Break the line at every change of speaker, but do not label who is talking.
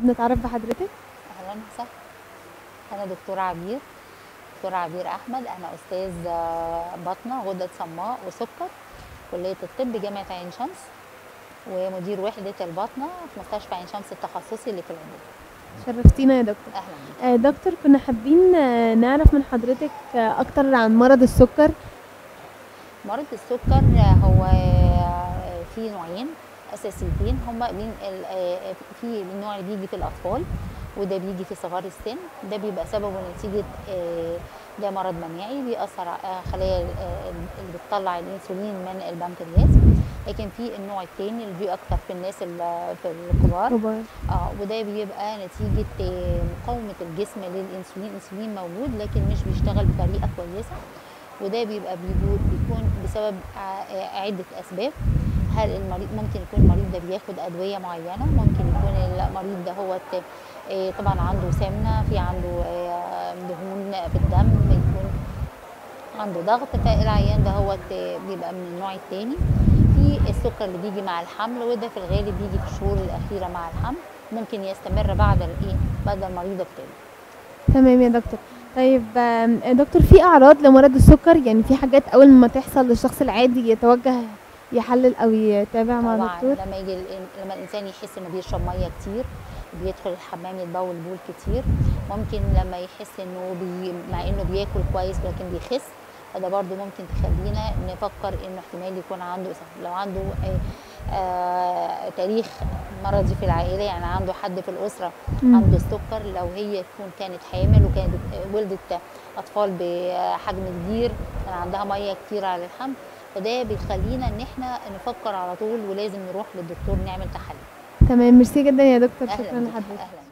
نحب نتعرف بحضرتك
اهلا وسهلا انا دكتوره عبير دكتوره عبير احمد انا استاذ آه، باطنه غده صماء وسكر كليه الطب جامعه عين شمس ومدير وحده الباطنه في مستشفى عين شمس التخصصي اللي في العبور
شرفتينا يا دكتور
اهلا بيك
آه، دكتور كنا حابين آه، نعرف من حضرتك آه، اكتر عن مرض السكر
مرض السكر هو في نوعين اساسيتين هما بين ال- آه، في النوع اللي بيجي في الاطفال وده بيجي في صغار السن ده بيبقى سببه نتيجه آه، ده مرض مناعي بيأثر على خلايا آه، اللي بتطلع الانسولين من البنكرياس لكن في النوع الثاني اللي بيه اكتر في الناس ال- في الكبار
كبار
اه وده بيبقى نتيجة آه، مقاومة الجسم للإنسولين الإنسولين موجود لكن مش بيشتغل بطريقة كويسة وده بيبقى بيجو- بيكون بسبب ع- آه، عدة أسباب هل المريض ممكن يكون المريض ده بياخد أدوية معينة ممكن يكون المريض ده هو ت- آه، طبعا عنده سمنة في عنده آه، دهون في الدم يكون عنده ضغط فالعيان ده هو بيبقى من النوع الثاني في السكر اللي بيجي مع الحمل وده في الغالب بيجي في الشهور الاخيره مع الحمل ممكن يستمر بعد الايه بعد المريضه بتولد
تمام يا دكتور طيب آم، آه، دكتور في اعراض لمرض السكر يعني في حاجات اول ما تحصل للشخص العادي يتوجه يحلل او يتابع مع
طبعا
دكتور
لما يجي الإن- لما الانسان يحس انه بيشرب ميه كتير بيدخل الحمام يتبول بول كتير ممكن لما يحس انه بي مع انه بياكل كويس لكن بيخس فده برضو ممكن تخلينا نفكر انه احتمال يكون عنده إسهال. لو عنده آه آه تاريخ مرضي في العائله يعني عنده حد في الاسره
مم.
عنده السكر لو هي تكون كانت حامل وكانت ولدت اطفال بحجم كبير كان عندها ميه كتير على الحمل فده بيخلينا ان احنا نفكر على طول ولازم نروح للدكتور نعمل تحاليل
تمام ميرسي جدا يا دكتور
اهلا
شكرا
بيك،
لحضرتك
اهلا